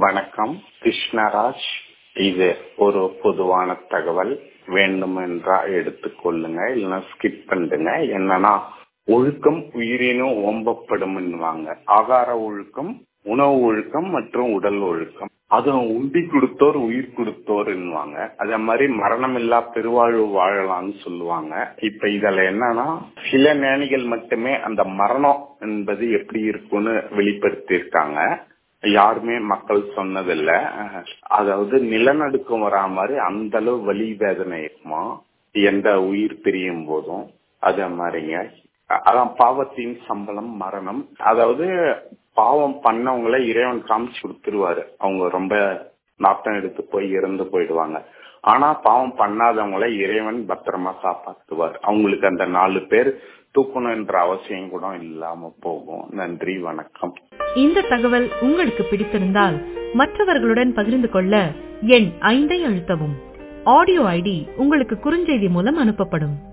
வணக்கம் கிருஷ்ணராஜ் இது ஒரு பொதுவான தகவல் வேண்டுமென்றா எடுத்துக்கொள்ளுங்க இல்லைன்னா ஸ்கிப் பண்ணிடுங்க என்னன்னா ஒழுக்கம் உயிரினும் ஓம்பப்படும்னுவாங்க ஆகார ஒழுக்கம் உணவு ஒழுக்கம் மற்றும் உடல் ஒழுக்கம் அதுவும் உண்டி கொடுத்தோர் உயிர் கொடுத்தோர்னுவாங்க அதே மாதிரி மரணம் இல்லா பெருவாழ்வு வாழலாம்னு சொல்லுவாங்க இப்ப இதுல என்னன்னா சில ஞானிகள் மட்டுமே அந்த மரணம் என்பது எப்படி இருக்கும்னு வெளிப்படுத்தி இருக்காங்க யாருமே மக்கள் சொன்னதில்ல அதாவது நிலநடுக்கம் வரா மாதிரி அந்த அளவு வலி வேதனை இருக்குமா எந்த உயிர் பிரியும் போதும் அதே மாதிரிங்க அதான் பாவத்தின் சம்பளம் மரணம் அதாவது பாவம் பண்ணவங்கள இறைவன் காமிச்சு கொடுத்துருவாரு அவங்க ரொம்ப நாட்டம் எடுத்து போய் இறந்து போயிடுவாங்க ஆனா பாவம் பண்ணாதவங்கள இறைவன் பத்திரமா காப்பாத்துவார் அவங்களுக்கு அந்த நாலு பேர் தூக்கணும் என்ற அவசியம் கூட இல்லாம போகும் நன்றி வணக்கம் இந்த தகவல் உங்களுக்கு பிடித்திருந்தால் மற்றவர்களுடன் பகிர்ந்து கொள்ள எண் ஐந்தை அழுத்தவும் ஆடியோ ஐடி உங்களுக்கு குறுஞ்செய்தி மூலம் அனுப்பப்படும்